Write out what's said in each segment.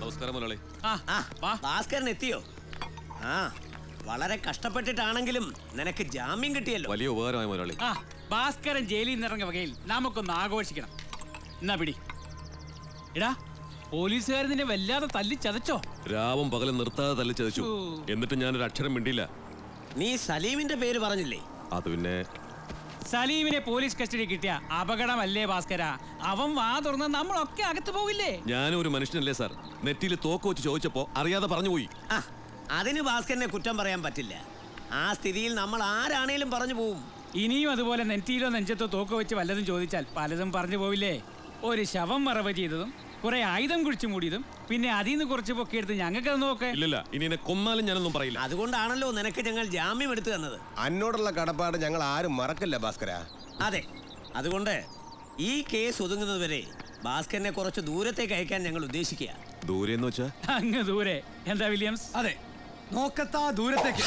നമസ്കാരം മുരളി ആ ആ വാ ഭാസ്കരൻ എത്തിയോ ആ വളരെ കഷ്ടപ്പെട്ടിട്ടാണെങ്കിലും നിനക്ക് ജാമ്യം കിട്ടിയല്ലോ വലിയ ഉപകാരമായി മുരളി ആ ഭാസ്കരൻ ജയിലിൽ നിന്ന് ഇറങ്ങിയ വകയിൽ നമുക്കൊന്ന് ആഘോഷിക്കണം എന്നാ പിടി എടാ പോലീസുകാർ നിന്നെ വല്ലാതെ തല്ലി ചതച്ചോ രാവും പകലും നിർത്താതെ തല്ലി ചതച്ചു ഓ. എന്നിട്ട് ഞാനൊരു അക്ഷരം മിണ്ടിയില്ല നീ സലീമിന്റെ പേര് പറഞ്ഞില്ലേ അത് പിന്നെ സലീമിനെ പോലീസ് കസ്റ്റഡി കിട്ടിയ അപകടമല്ലേ ഭാസ്കര അവൻ വാ തുറന്ന് നമ്മളൊക്കെ അകത്ത് പോവില്ലേ ഞാനും ഒരു മനുഷ്യനല്ലേ സാർ നെറ്റിയിൽ തോക്ക് വെച്ച് ചോദിച്ചപ്പോ അറിയാതെ പറഞ്ഞുപോയി ആ അതിന് ഭാസ്കരനെ കുറ്റം പറയാൻ പറ്റില്ല ആ സ്ഥിതിയിൽ നമ്മൾ ആരാണേലും പറഞ്ഞു പോവും ഇനിയും അതുപോലെ നെറ്റിയിലോ നെഞ്ചത്തോ തോക്ക് വെച്ച് വല്ലതും ചോദിച്ചാൽ പലതും പറഞ്ഞു പോവില്ലേ ഒരു ശവം മറവ് ചെയ്തതും കുറെ ആയുധം കുഴിച്ചു മൂടിയതും പിന്നെ അതിൽ നിന്ന് കുറച്ച് പൊക്കിയെടുത്ത് ഞങ്ങൾക്കത് നോക്ക് ഇല്ലില്ല ഇനി എന്നെ കൊന്നാലും ഞാനൊന്നും പറയില്ല അതുകൊണ്ടാണല്ലോ നിനക്ക് ഞങ്ങൾ ജാമ്യം എടുത്തു തന്നത് അന്നോടുള്ള കടപ്പാട് ഞങ്ങൾ ആരും മറക്കില്ല ഭാസ്കര അതെ അതുകൊണ്ട് ഈ കേസ് ഒതുങ്ങുന്നതുവരെ ഭാസ്കരനെ കുറച്ച് ദൂരത്തേക്ക് അയക്കാൻ ഞങ്ങൾ ഉദ്ദേശിക്കുക ദൂരെ എന്ന് വെച്ചാ അങ്ങ് ദൂരെ എന്താ വില്യംസ് അതെ നോക്കത്താ ദൂരത്തേക്ക്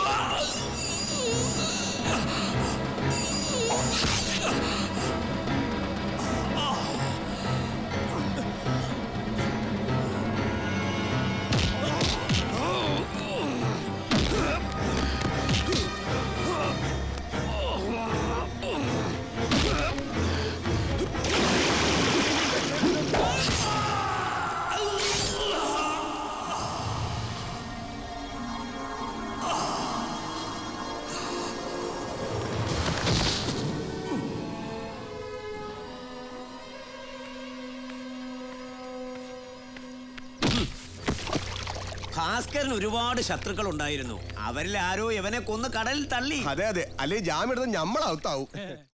ഭാസ്കരന് ഒരുപാട് ശത്രുക്കൾ ഉണ്ടായിരുന്നു അവരിൽ ആരോ ഇവനെ കൊന്ന് കടലിൽ തള്ളി അതെ അതെ അല്ലെ ജാമ്യം എടുത്ത് ഞമ്മളൗത്താവും